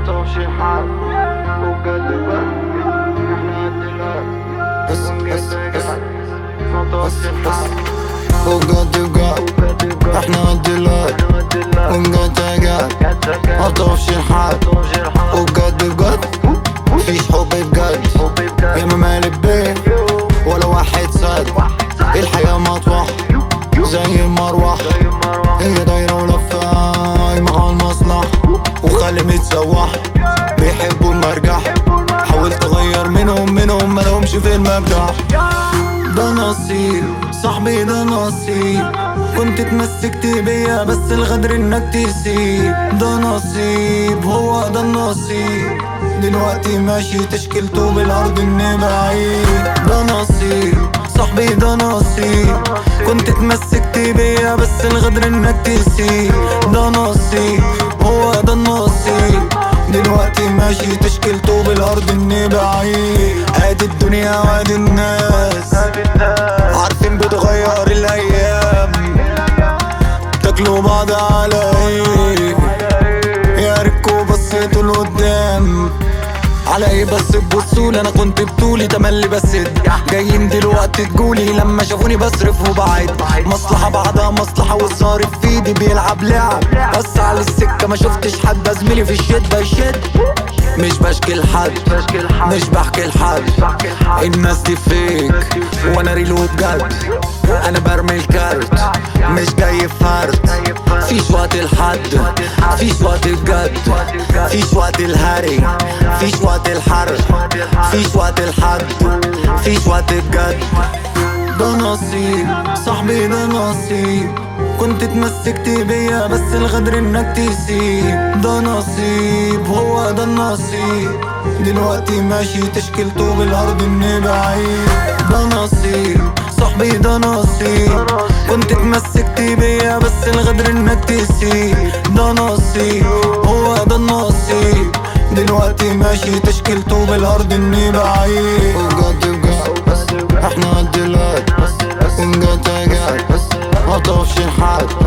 تمشي الحال وقد بقى احنا الدلال بس بس بس ما تمشي الحال وقد وقد وقد بقى احنا الدلال احنا الدلال ونقد قد قد هطفش الحال تمشي الحال وقد وقد فيش حب بجد يا ما مالي بيه ولا واحد صاد الحياة مطوح زي المروح هي دايرة ولفة مع المصلح وخلي متسوح بيحبوا المرجح حاول تغير منهم منهم مالهمش في المبدع ده نصيب صاحبي ده نصيب كنت اتمسكت بيا بس الغدر انك تسيب ده نصيب هو ده النصيب دلوقتي ماشي تشكيلته بالارض اني بعيد ده نصيب صاحبي ده نصيب كنت اتمسكت بيا بس الغدر انك تسيب ده نصيب هو ده النصيب دلوقتي ماشي تشكيلته بالارض اني بعيد ادي الدنيا وادي الناس عارفين بتغير الايام تاكلوا بعض على ايه يا ريتكوا بصيتوا لقدام على ايه بس تبصولي انا كنت بطولي تملي بسد جايين دلوقتي تقولي لما شافوني بصرف وبعد مصلحة بعدها مصلحة والصارف في ايدي بيلعب لعب بس على السكة ما شفتش حد زميلي في الشدة يشد مش بشكي لحد مش بحكي لحد الناس دي فيك وانا ريلو بجد انا برمي الكارت مش جاي فرد فيش وقت لحد فيش وقت بجد فيش وقت الهري فيش وقت الحرب فيش وقت لحد فيش وقت بجد ده نصيب صاحبي ده نصيب كنت اتمسكت بيا بس الغدر انك تسيب ده نصيب هو ده النصيب دلوقتي ماشي تشكيلته بالارض اني بعيد ده نصيب صاحبي ده نصيب كنت اتمسكت بيا بس الغدر انك تسيب ده نصيب هو ده النصيب دلوقتي ماشي تشكيلته بالارض اني بعيد وقد وقد احنا الدلال ونقد قد هطفش الحال